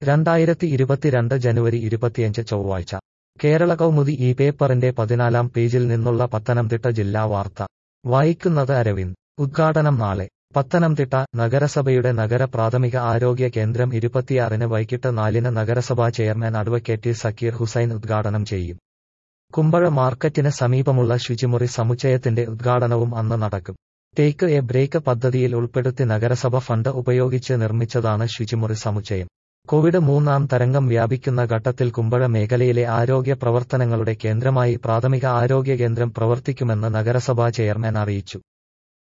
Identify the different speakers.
Speaker 1: രണ്ടായിരത്തി ഇരുപത്തിരണ്ട് ജനുവരി ഇരുപത്തിയഞ്ച് ചൊവ്വാഴ്ച കേരള കൗമുദി ഈ പേപ്പറിന്റെ പതിനാലാം പേജിൽ നിന്നുള്ള പത്തനംതിട്ട ജില്ലാ വാർത്ത വായിക്കുന്നത് അരവിന്ദ് ഉദ്ഘാടനം നാളെ പത്തനംതിട്ട നഗരസഭയുടെ നഗര പ്രാഥമിക ആരോഗ്യ കേന്ദ്രം ഇരുപത്തിയാറിന് വൈകിട്ട് നാലിന് നഗരസഭാ ചെയർമാൻ അഡ്വക്കേറ്റ് സക്കീർ ഹുസൈൻ ഉദ്ഘാടനം ചെയ്യും കുമ്പഴ മാർക്കറ്റിന് സമീപമുള്ള ശുചിമുറി സമുച്ചയത്തിന്റെ ഉദ്ഘാടനവും അന്ന് നടക്കും ടേക്ക് എ ബ്രേക്ക് പദ്ധതിയിൽ ഉൾപ്പെടുത്തി നഗരസഭ ഫണ്ട് ഉപയോഗിച്ച് നിർമ്മിച്ചതാണ് ശുചിമുറി സമുച്ചയം കോവിഡ് മൂന്നാം തരംഗം വ്യാപിക്കുന്ന ഘട്ടത്തിൽ കുമ്പഴ മേഖലയിലെ ആരോഗ്യ പ്രവർത്തനങ്ങളുടെ കേന്ദ്രമായി പ്രാഥമിക ആരോഗ്യ കേന്ദ്രം പ്രവർത്തിക്കുമെന്ന് നഗരസഭാ ചെയർമാൻ അറിയിച്ചു